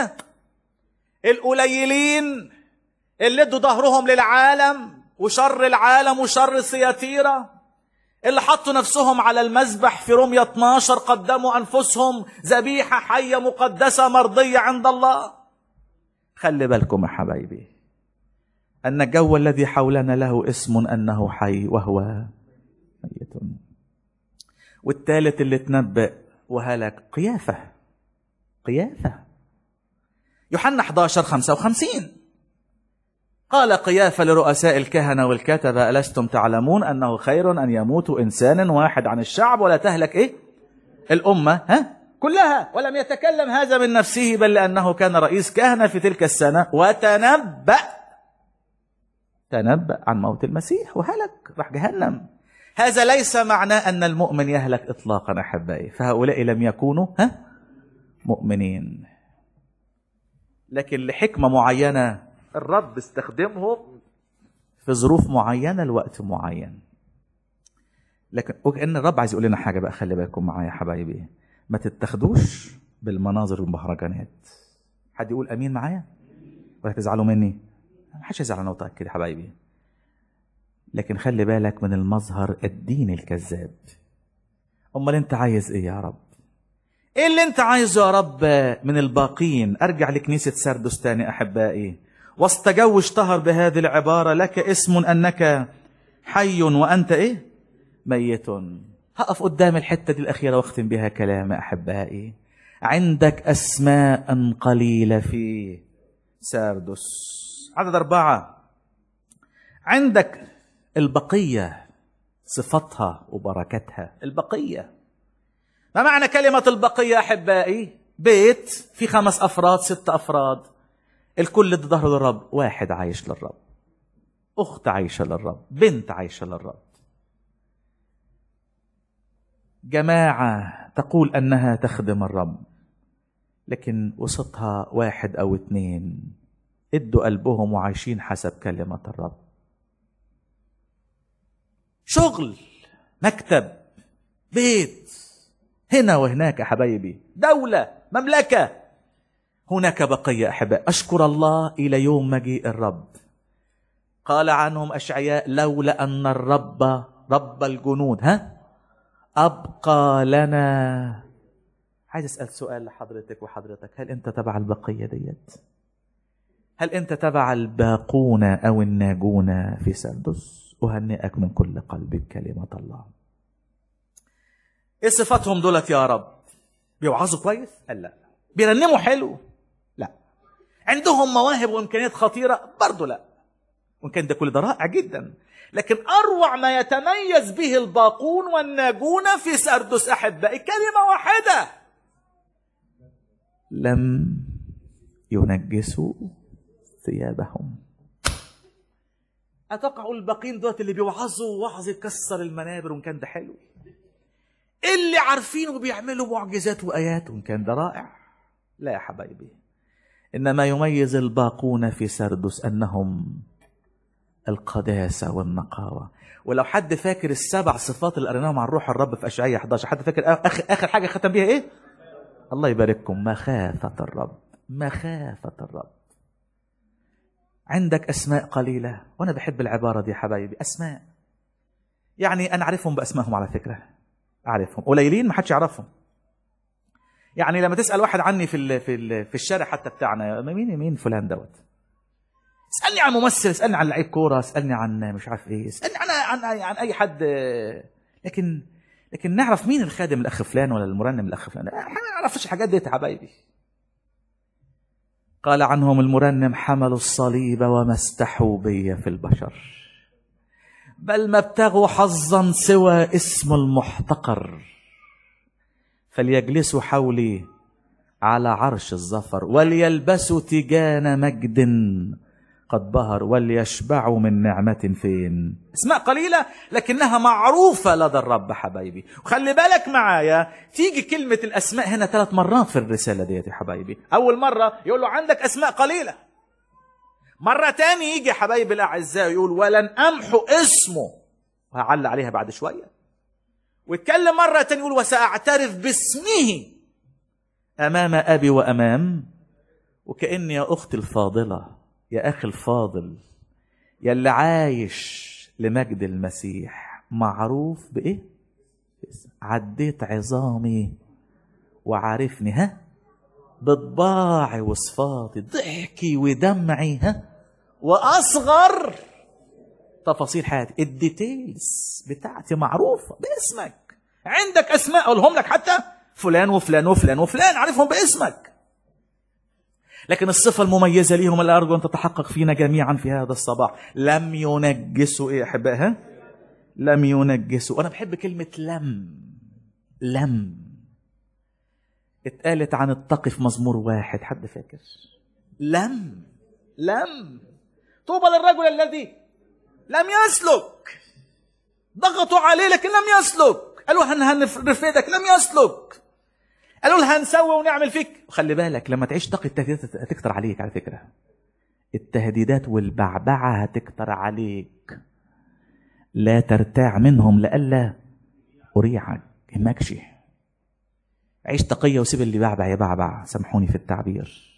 القليلين اللي ادوا ظهرهم للعالم وشر العالم وشر السياتيرة اللي حطوا نفسهم على المذبح في رمية 12 قدموا أنفسهم ذبيحة حية مقدسة مرضية عند الله خلي بالكم يا حبايبي أن الجو الذي حولنا له اسم أنه حي وهو ميت والثالث اللي تنبأ وهلك قيافة قيافة يوحنا 11 55 قال قيافة لرؤساء الكهنة والكتبة ألستم تعلمون أنه خير أن يموت إنسان واحد عن الشعب ولا تهلك إيه الأمة ها كلها ولم يتكلم هذا من نفسه بل لأنه كان رئيس كهنة في تلك السنة وتنبأ تنبأ عن موت المسيح وهلك راح جهنم هذا ليس معناه أن المؤمن يهلك إطلاقا أحبائي فهؤلاء لم يكونوا ها مؤمنين لكن لحكمة معينة الرب استخدمهم في ظروف معينة لوقت معين لكن وكأن الرب عايز يقول لنا حاجة بقى خلي بالكم معايا يا حبايبي ما تتخدوش بالمناظر والمهرجانات حد يقول امين معايا ولا تزعلوا مني ما حدش يزعل انا متاكد يا حبايبي لكن خلي بالك من المظهر الديني الكذاب امال انت عايز ايه يا رب ايه اللي انت عايزه يا رب من الباقين ارجع لكنيسة سردس تاني احبائي وسط جو اشتهر بهذه العبارة لك اسم انك حي وانت ايه ميت هقف قدام الحتة دي الأخيرة واختم بها كلامي أحبائي عندك أسماء قليلة في ساردس عدد أربعة عندك البقية صفتها وبركتها البقية ما معنى كلمة البقية أحبائي بيت في خمس افراد ست افراد الكل ضد ظهره للرب واحد عايش للرب اخت عايشه للرب بنت عايشه للرب جماعه تقول انها تخدم الرب لكن وسطها واحد او اتنين ادوا قلبهم وعايشين حسب كلمه الرب شغل مكتب بيت هنا وهناك يا حبايبي دولة مملكة هناك بقية أحباء أشكر الله إلى يوم مجيء الرب قال عنهم أشعياء لولا أن الرب رب الجنود ها أبقى لنا عايز أسأل سؤال لحضرتك وحضرتك هل أنت تبع البقية ديت هل أنت تبع الباقون أو الناجون في سردس أهنئك من كل قلبي بكلمة الله ايه صفاتهم دولت يا رب بيوعظوا كويس قال لا بيرنموا حلو لا عندهم مواهب وامكانيات خطيره برضه لا وان كان ده كل ده رائع جدا لكن اروع ما يتميز به الباقون والناجون في سردس احبائي كلمه واحده لم ينجسوا ثيابهم اتوقع الباقين دول اللي بيوعظوا وعظ يكسر المنابر وان كان ده حلو اللي عارفينه بيعملوا معجزات وايات وان كان ده رائع لا يا حبايبي انما يميز الباقون في سردس انهم القداسه والنقاوه ولو حد فاكر السبع صفات اللي قريناهم عن روح الرب في اشعياء 11 حد فاكر اخر اخر حاجه ختم بيها ايه الله يبارككم مخافه الرب مخافه الرب عندك اسماء قليله وانا بحب العباره دي يا حبايبي اسماء يعني انا اعرفهم باسمائهم على فكره اعرفهم قليلين ما حدش يعرفهم يعني لما تسال واحد عني في ال في ال في الشارع حتى بتاعنا مين مين فلان دوت اسالني عن ممثل اسالني عن لعيب كوره اسالني عن مش عارف ايه اسالني عن عن, عن اي حد لكن لكن نعرف مين الخادم الاخ فلان ولا المرنم الاخ فلان ما نعرفش الحاجات دي يا حبايبي قال عنهم المرنم حملوا الصليب وما استحوا بي في البشر بل ما ابتغوا حظا سوى اسم المحتقر فليجلسوا حولي على عرش الظفر وليلبسوا تيجان مجد قد بهر وليشبعوا من نعمة فين اسماء قليلة لكنها معروفة لدى الرب حبايبي وخلي بالك معايا تيجي كلمة الأسماء هنا ثلاث مرات في الرسالة ديت يا حبايبي أول مرة يقول له عندك أسماء قليلة مرة تاني يجي حبايبي الأعزاء يقول ولن أمحو اسمه وهعلق عليها بعد شوية ويتكلم مرة تاني يقول وسأعترف باسمه أمام أبي وأمام وكأن يا أختي الفاضلة يا أخي الفاضل يا اللي عايش لمجد المسيح معروف بإيه؟ عديت عظامي وعارفني ها بطباعي وصفاتي ضحكي ودمعي ها واصغر تفاصيل حياتي الديتيلز بتاعتي معروفه باسمك عندك اسماء اقولهم لك حتى فلان وفلان وفلان وفلان عارفهم باسمك لكن الصفة المميزة ليهم اللي أرجو أن تتحقق فينا جميعا في هذا الصباح لم ينجسوا إيه أحبائها لم ينجسوا وأنا بحب كلمة لم لم اتقالت عن التقي في مزمور واحد حد فاكر لم لم طوبى للرجل الذي لم يسلك ضغطوا عليه لكن لم يسلك قالوا هنرفدك لم يسلك قالوا لها هنسوي ونعمل فيك وخلي بالك لما تعيش تقي التهديدات هتكتر عليك على فكره التهديدات والبعبعه هتكتر عليك لا ترتاع منهم لئلا اريعك يهمكش عيش تقية وسيب اللي بعبع يبعبع سامحوني في التعبير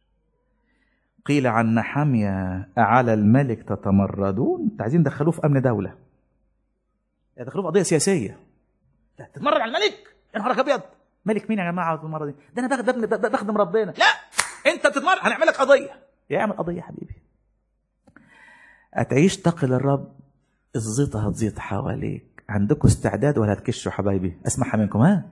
قيل عن نحمية على الملك تتمردون انت عايزين دخلوه في امن دولة دخلوه في قضية سياسية لا تتمرد على الملك يا نهارك ابيض ملك مين يا جماعة المرة دي ده انا بخدم بخدم ربنا لا انت بتتمرد هنعمل لك قضية يا اعمل قضية يا حبيبي هتعيش تقي للرب الزيطة هتزيط حواليك عندكم استعداد ولا هتكشوا حبايبي اسمعها منكم ها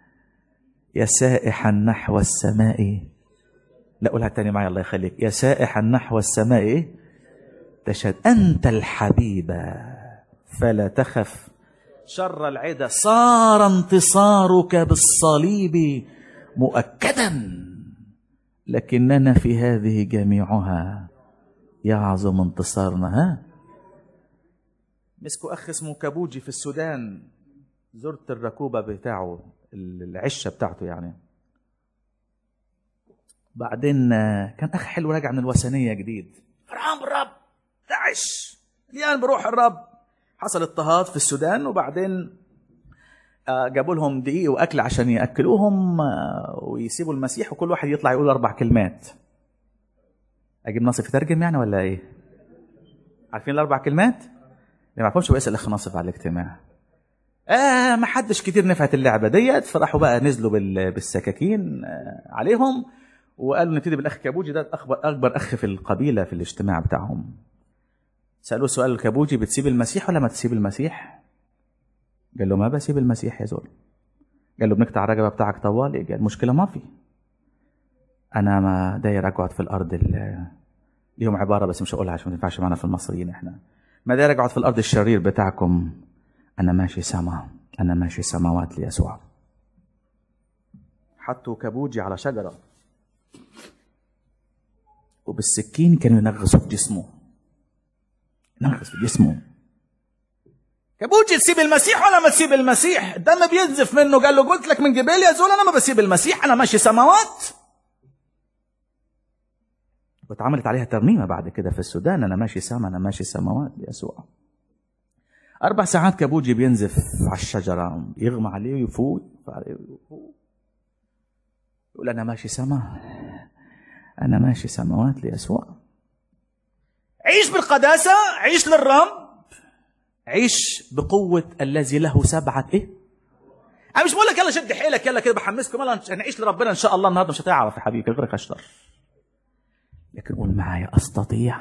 يا سائحا نحو السماء لا قولها تاني معايا الله يخليك يا سائحا نحو السماء تشهد أنت الحبيب فلا تخف شر العدا صار انتصارك بالصليب مؤكدا لكننا في هذه جميعها يعظم انتصارنا ها مسكوا اخ اسمه كابوجي في السودان زرت الركوبه بتاعه العشه بتاعته يعني بعدين كان اخ حلو راجع من الوثنيه جديد فرحان بالرب تعش مليان بروح الرب حصل اضطهاد في السودان وبعدين جابوا لهم دقيق واكل عشان ياكلوهم ويسيبوا المسيح وكل واحد يطلع يقول اربع كلمات اجيب ناصف يترجم يعني ولا ايه عارفين الاربع كلمات اللي ما يعرفهمش بيسال الاخ ناصف على الاجتماع آه ما حدش كتير نفعت اللعبه ديت فراحوا بقى نزلوا بالسكاكين آه عليهم وقالوا نبتدي بالاخ كابوجي ده اكبر اكبر اخ في القبيله في الاجتماع بتاعهم سالوه سؤال الكابوجي بتسيب المسيح ولا ما تسيب المسيح قال له ما بسيب المسيح يا زول قال له بنقطع الرقبه بتاعك طوالي قال المشكله ما في انا ما داير اقعد في الارض ليهم عباره بس مش هقولها عشان ما تنفعش معنا في المصريين احنا ما داير اقعد في الارض الشرير بتاعكم انا ماشي سما انا ماشي سماوات ليسوع حطوا كابوجي على شجره وبالسكين كانوا ينغصوا في جسمه ينغص في جسمه كابوجي تسيب المسيح ولا ما تسيب المسيح الدم بينزف منه قال له قلت لك من قبل يا زول انا ما بسيب المسيح انا ماشي سماوات واتعملت عليها ترنيمة بعد كده في السودان أنا ماشي سما أنا ماشي سماوات ليسوع أربع ساعات كابوجي بينزف على الشجرة يغمى عليه ويفوت يقول أنا ماشي سما أنا ماشي سماوات ليسوع عيش بالقداسة عيش للرب عيش بقوة الذي له سبعة إيه؟ أنا مش بقول لك يلا شد حيلك يلا كده بحمسكم يلا هنعيش لربنا إن شاء الله النهارده مش هتعرف يا حبيبي غيرك أشطر لكن قول معايا استطيع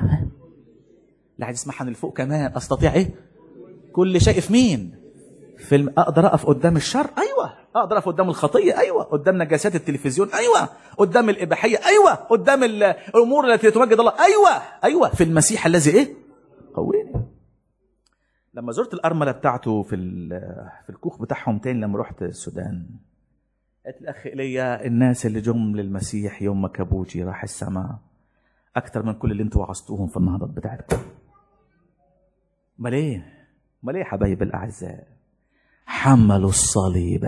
لا عايز اسمعها من فوق كمان استطيع ايه كل شيء في مين في الم... اقدر اقف قدام الشر ايوه اقدر اقف قدام الخطيه ايوه قدام نجاسات التلفزيون ايوه قدام الاباحيه ايوه قدام الامور التي تمجد الله ايوه ايوه في المسيح الذي ايه قويني لما زرت الارمله بتاعته في في الكوخ بتاعهم تاني لما رحت السودان قالت الاخ ايليا الناس اللي جم للمسيح يوم ما كابوجي راح السماء اكتر من كل اللي انتوا وعظتوهم في النهضات بتاعتكم امال ايه امال ايه حبايب الاعزاء حملوا الصليب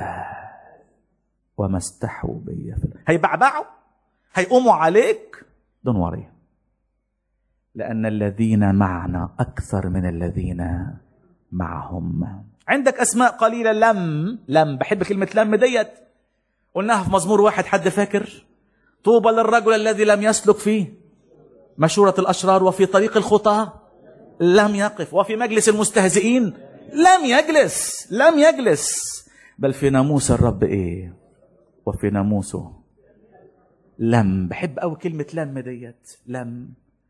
وما استحوا بي هيبعبعوا هيقوموا عليك دون وري لان الذين معنا اكثر من الذين معهم عندك اسماء قليله لم لم بحب كلمه لم ديت قلناها في مزمور واحد حد فاكر طوبى للرجل الذي لم يسلك فيه مشورة الأشرار وفي طريق الخطى لم يقف وفي مجلس المستهزئين لم يجلس لم يجلس بل في ناموس الرب ايه وفي ناموسه لم بحب قوي كلمة لم ديت لم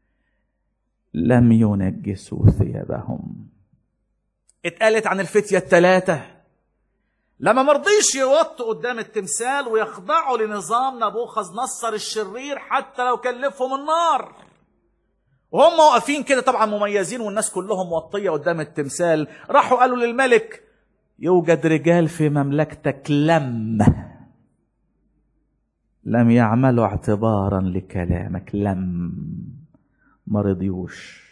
لم ينجسوا ثيابهم اتقالت عن الفتية الثلاثة لما مرضيش يوطوا قدام التمثال ويخضعوا لنظام نبوخذ نصر الشرير حتى لو كلفهم النار وهم واقفين كده طبعا مميزين والناس كلهم موطيه قدام التمثال راحوا قالوا للملك يوجد رجال في مملكتك لم لم يعملوا اعتبارا لكلامك لم ما رضيوش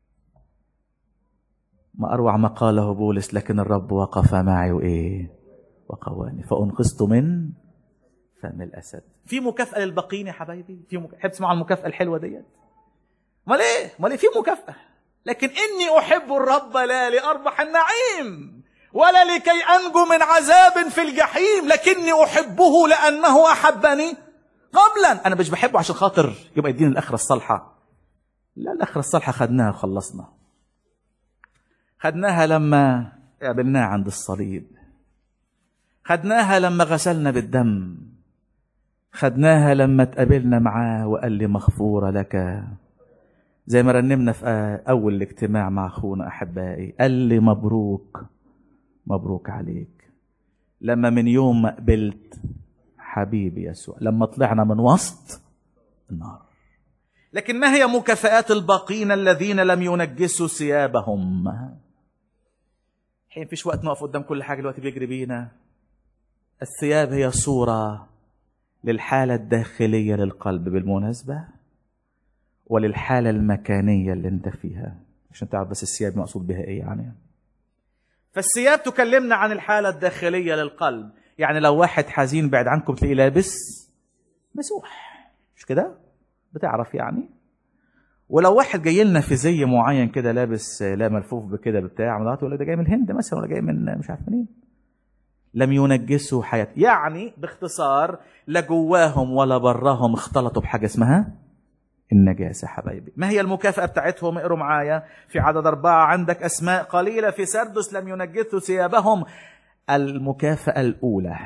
ما اروع ما قاله بولس لكن الرب وقف معي وايه وقواني فانقذت من فم الاسد في مكافاه للباقين يا حبايبي في مك... حب تسمعوا المكافاه الحلوه ديت امال ايه امال إيه؟ في مكافاه لكن اني احب الرب لا لاربح النعيم ولا لكي انجو من عذاب في الجحيم لكني احبه لانه احبني قبلا انا مش بحبه عشان خاطر يبقى يديني الاخره الصالحه لا الاخره الصالحه خدناها وخلصنا خدناها لما قابلناه عند الصليب خدناها لما غسلنا بالدم خدناها لما اتقابلنا معاه وقال لي مغفورة لك زي ما رنمنا في أول الاجتماع مع أخونا أحبائي قال لي مبروك مبروك عليك لما من يوم ما قبلت حبيبي يسوع لما طلعنا من وسط النار لكن ما هي مكافآت الباقين الذين لم ينجسوا ثيابهم حين فيش وقت نقف قدام كل حاجة الوقت بيجري بينا الثياب هي صورة للحالة الداخلية للقلب بالمناسبة وللحالة المكانية اللي انت فيها عشان تعرف بس الثياب مقصود بها ايه يعني فالثياب تكلمنا عن الحالة الداخلية للقلب يعني لو واحد حزين بعد عنكم تلاقيه لابس مسوح مش كده بتعرف يعني ولو واحد جاي لنا في زي معين كده لابس لا ملفوف بكده بتاع مرات ولا ده جاي من الهند مثلا ولا جاي من مش عارف منين لم ينجسوا حياة يعني باختصار لا جواهم ولا براهم اختلطوا بحاجة اسمها النجاسة حبايبي ما هي المكافأة بتاعتهم اقروا معايا في عدد أربعة عندك أسماء قليلة في سردس لم ينجسوا ثيابهم المكافأة الأولى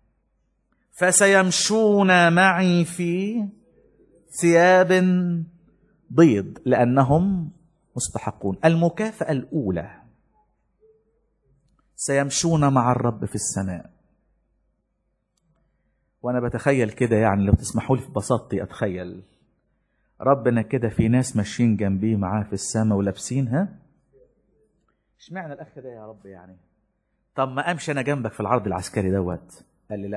فسيمشون معي في ثياب بيض لأنهم مستحقون المكافأة الأولى سيمشون مع الرب في السماء وأنا بتخيل كده يعني لو تسمحوا لي في بساطتي أتخيل ربنا كده في ناس ماشيين جنبيه معاه في السماء ولابسينها اشمعنى الأخ ده يا رب يعني طب ما أمشي أنا جنبك في العرض العسكري دوت قال لي لا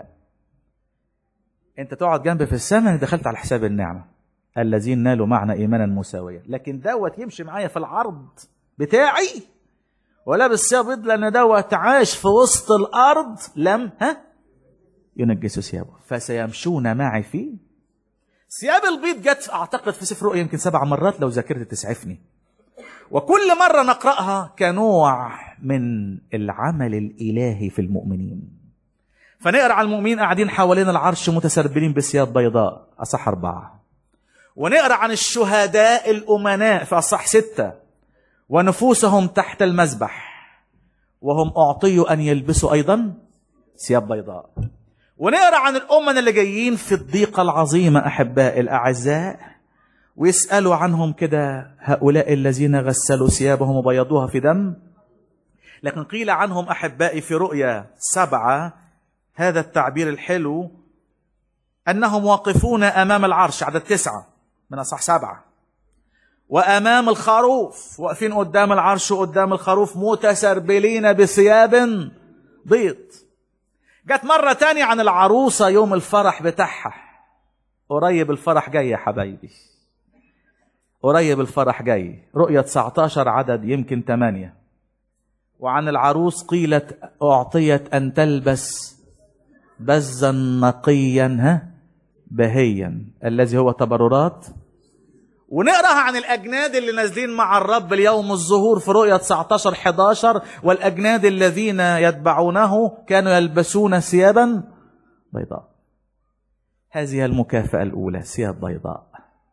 أنت تقعد جنبي في السماء دخلت على حساب النعمة الذين نالوا معنا ايمانا مساويا لكن دوت يمشي معايا في العرض بتاعي ولابس ثياب بيض لان دوت عاش في وسط الارض لم ها ينجسوا ثيابه فسيمشون معي في ثياب البيض جت اعتقد في سفر رؤيا يمكن سبع مرات لو ذاكرتي تسعفني وكل مره نقراها كنوع من العمل الالهي في المؤمنين فنقرا على المؤمنين قاعدين حوالين العرش متسربلين بثياب بيضاء اصح اربعه ونقرا عن الشهداء الامناء في اصح سته ونفوسهم تحت المذبح وهم اعطيوا ان يلبسوا ايضا ثياب بيضاء ونقرا عن الامم اللي جايين في الضيقه العظيمه احباء الاعزاء ويسالوا عنهم كده هؤلاء الذين غسلوا ثيابهم وبيضوها في دم لكن قيل عنهم احبائي في رؤيا سبعه هذا التعبير الحلو انهم واقفون امام العرش عدد تسعه من اصح سبعه وامام الخروف واقفين قدام العرش وقدام الخروف متسربلين بثياب بيض جت مرة تانية عن العروسة يوم الفرح بتاعها قريب الفرح جاي يا حبايبي قريب الفرح جاي رؤية 19 عدد يمكن 8 وعن العروس قيلت أعطيت أن تلبس بزا نقيا ها بهيا الذي هو تبررات ونقراها عن الاجناد اللي نازلين مع الرب اليوم الظهور في رؤيا 19 11 والاجناد الذين يتبعونه كانوا يلبسون ثيابا بيضاء هذه المكافاه الاولى ثياب بيضاء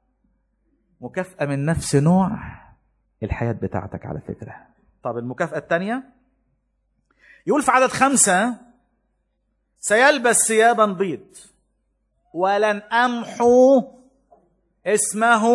مكافاه من نفس نوع الحياه بتاعتك على فكره طب المكافاه الثانيه يقول في عدد خمسه سيلبس ثيابا بيض ولن امحو اسمه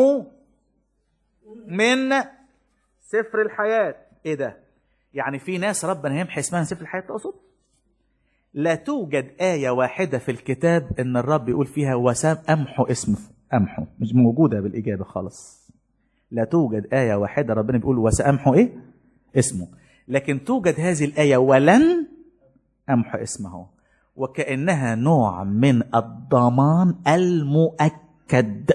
من سفر الحياة ايه ده يعني في ناس ربنا يمحي اسمها من سفر الحياة تقصد لا توجد آية واحدة في الكتاب إن الرب يقول فيها وسام أمحو اسم أمحو مش موجودة بالإجابة خالص لا توجد آية واحدة ربنا بيقول وسأمحو إيه اسمه لكن توجد هذه الآية ولن أمحو اسمه وكأنها نوع من الضمان المؤكد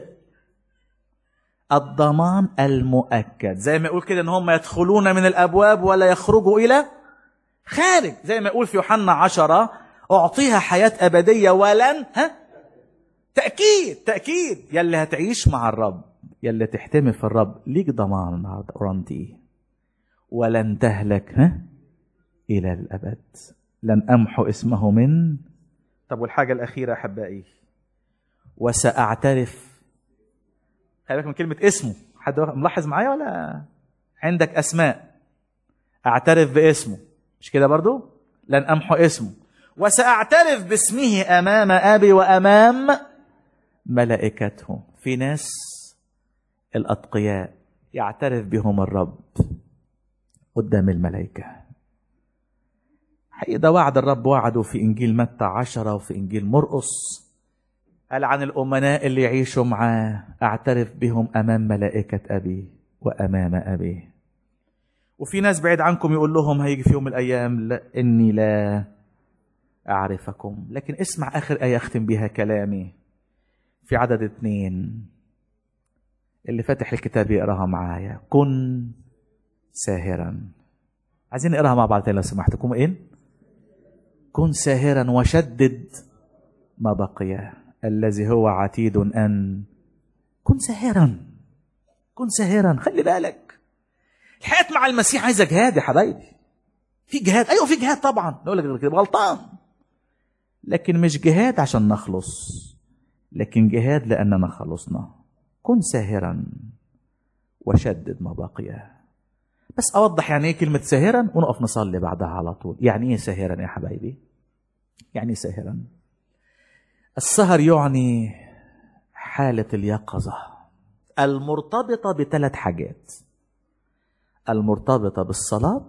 الضمان المؤكد زي ما يقول كده ان هم يدخلون من الابواب ولا يخرجوا الى خارج زي ما يقول في يوحنا عشرة اعطيها حياة ابدية ولن ها تأكيد تأكيد يلي هتعيش مع الرب يلي تحتمي في الرب ليك ضمان النهارده اورانتي ولن تهلك ها الى الابد لن امحو اسمه من طب والحاجة الأخيرة أحبائي وسأعترف خلي بالك من كلمة اسمه حد ملاحظ معايا ولا عندك أسماء أعترف باسمه مش كده برضو لن أمحو اسمه وسأعترف باسمه أمام أبي وأمام ملائكته في ناس الأتقياء يعترف بهم الرب قدام الملائكة حقيقة ده وعد الرب وعده في إنجيل متى عشرة وفي إنجيل مرقس قال عن الأمناء اللي يعيشوا معاه أعترف بهم أمام ملائكة أبي وأمام أبي وفي ناس بعيد عنكم يقول لهم هيجي في يوم من الأيام لا إني لا أعرفكم لكن اسمع آخر آية أختم بها كلامي في عدد اتنين اللي فاتح الكتاب يقراها معايا كن ساهرا عايزين نقراها مع بعض تاني لو سمحتكم إن كن ساهرا وشدد ما بقي الذي هو عتيد أن كن ساهرا كن ساهرا خلي بالك الحياة مع المسيح عايزة جهاد يا حبايبي في جهاد ايوه في جهاد طبعا نقول لك كده غلطان لكن مش جهاد عشان نخلص لكن جهاد لاننا خلصنا كن ساهرا وشدد ما بقي بس اوضح يعني ايه كلمه ساهرا ونقف نصلي بعدها على طول يعني ايه ساهرا يا حبايبي يعني ايه ساهرا السهر يعني حاله اليقظه المرتبطه بثلاث حاجات المرتبطه بالصلاه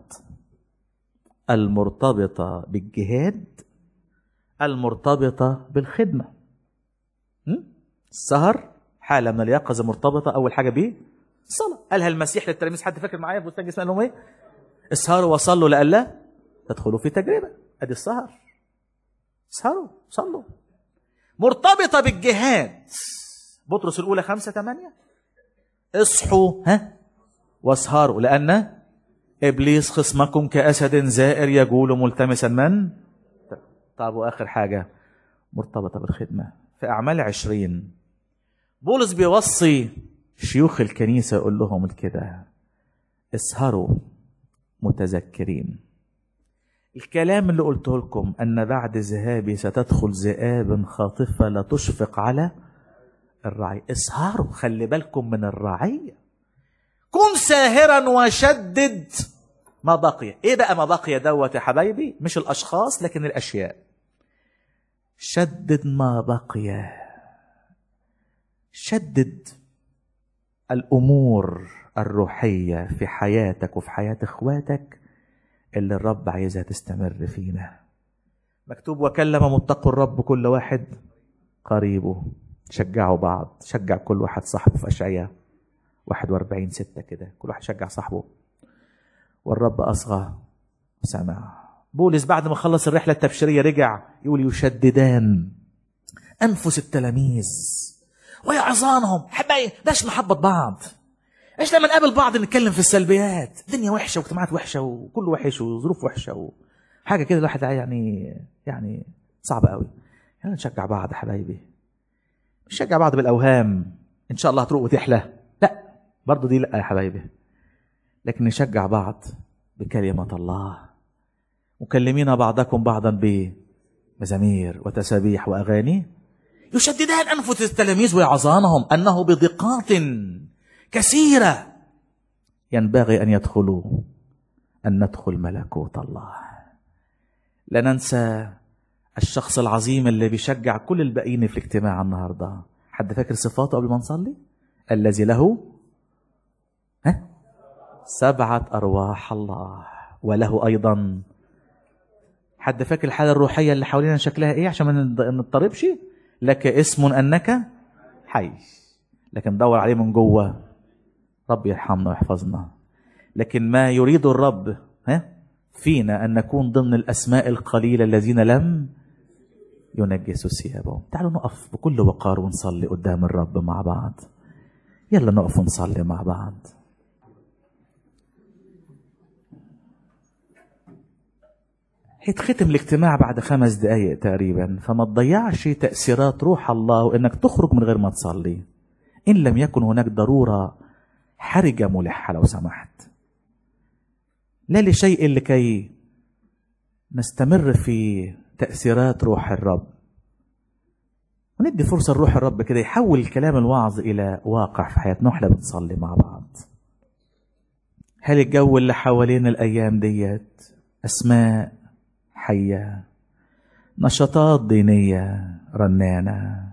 المرتبطة بالجهاد المرتبطة بالخدمة م? السهر حالة من اليقظة مرتبطة أول حاجة بيه الصلاة قالها المسيح للتلاميذ حد فاكر معايا في بستان جسم لهم ايه؟ اسهروا وصلوا لألا تدخلوا في تجربة أدي السهر اسهروا صلوا مرتبطة بالجهاد بطرس الأولى خمسة ثمانية اصحوا ها واسهروا لأن إبليس خصمكم كأسد زائر يجول ملتمسا من طب وآخر حاجة مرتبطة بالخدمة في أعمال عشرين بولس بيوصي شيوخ الكنيسة يقول لهم كده اسهروا متذكرين الكلام اللي قلته لكم أن بعد ذهابي ستدخل ذئاب خاطفة لا تشفق على الرعي اسهروا خلي بالكم من الرعيه كن ساهرا وشدد ما بقي ايه بقى ما بقي دوت يا حبايبي مش الاشخاص لكن الاشياء شدد ما بقي شدد الامور الروحيه في حياتك وفي حياه اخواتك اللي الرب عايزها تستمر فينا مكتوب وكلم متقوا الرب كل واحد قريبه شجعوا بعض شجع كل واحد صاحبه في اشعياء 41 ستة كده كل واحد شجع صاحبه والرب أصغى سمع بولس بعد ما خلص الرحلة التبشيرية رجع يقول يشددان أنفس التلاميذ ويعظانهم حبايبي باش محبة بعض ايش لما نقابل بعض نتكلم في السلبيات الدنيا وحشه واجتماعات وحشه وكل وحش وظروف وحشه وحاجه كده الواحد يعني يعني صعبه قوي يعني نشجع بعض يا حبايبي نشجع بعض بالاوهام ان شاء الله هتروق وتحلى لا برضه دي لا يا حبايبي لكن نشجع بعض بكلمة الله مكلمين بعضكم بعضا بمزامير وتسابيح وأغاني يشددان أنفس التلاميذ ويعظانهم أنه بدقات كثيرة ينبغي أن يدخلوا أن ندخل ملكوت الله لا ننسى الشخص العظيم اللي بيشجع كل الباقيين في الاجتماع النهارده حد فاكر صفاته قبل ما نصلي الذي له ها سبعة أرواح الله وله أيضا حد فاكر الحالة الروحية اللي حوالينا شكلها إيه عشان ما نضطربش لك اسم أنك حي لكن دور عليه من جوه رب يرحمنا ويحفظنا لكن ما يريد الرب ها فينا أن نكون ضمن الأسماء القليلة الذين لم ينجسوا ثيابهم تعالوا نقف بكل وقار ونصلي قدام الرب مع بعض يلا نقف ونصلي مع بعض هيتختم الاجتماع بعد خمس دقايق تقريبا فما تضيعش تأثيرات روح الله وإنك تخرج من غير ما تصلي إن لم يكن هناك ضرورة حرجة ملحة لو سمحت لا لشيء لكي نستمر في تأثيرات روح الرب وندي فرصة لروح الرب كده يحول كلام الوعظ إلى واقع في حياتنا واحنا بنصلي مع بعض هل الجو اللي حوالين الأيام ديت أسماء حية نشاطات دينية رنانة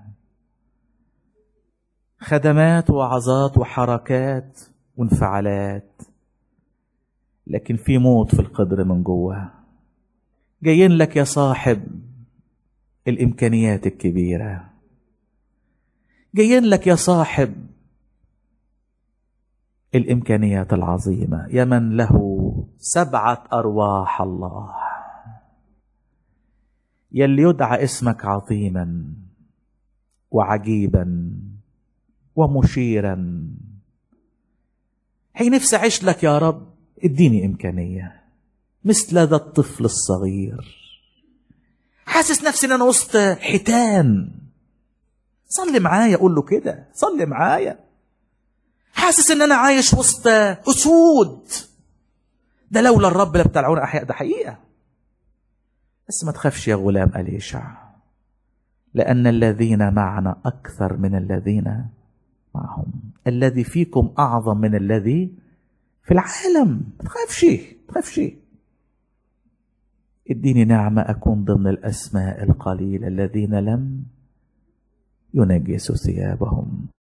خدمات وعظات وحركات وانفعالات لكن في موت في القدر من جوه جايين لك يا صاحب الامكانيات الكبيره جايين لك يا صاحب الامكانيات العظيمه يا من له سبعه ارواح الله يلي يدعى اسمك عظيما وعجيبا ومشيرا هي نفسي اعيش لك يا رب اديني امكانيه مثل ذا الطفل الصغير حاسس نفسي ان انا وسط حيتان صلي معايا قول له كده صلي معايا حاسس ان انا عايش وسط اسود ده لولا الرب لابتلعون احياء ده حقيقه بس ما تخافش يا غلام اليشع لان الذين معنا اكثر من الذين معهم الذي فيكم اعظم من الذي في العالم ما تخافش ما تخافش اديني نعمه اكون ضمن الاسماء القليله الذين لم ينجسوا ثيابهم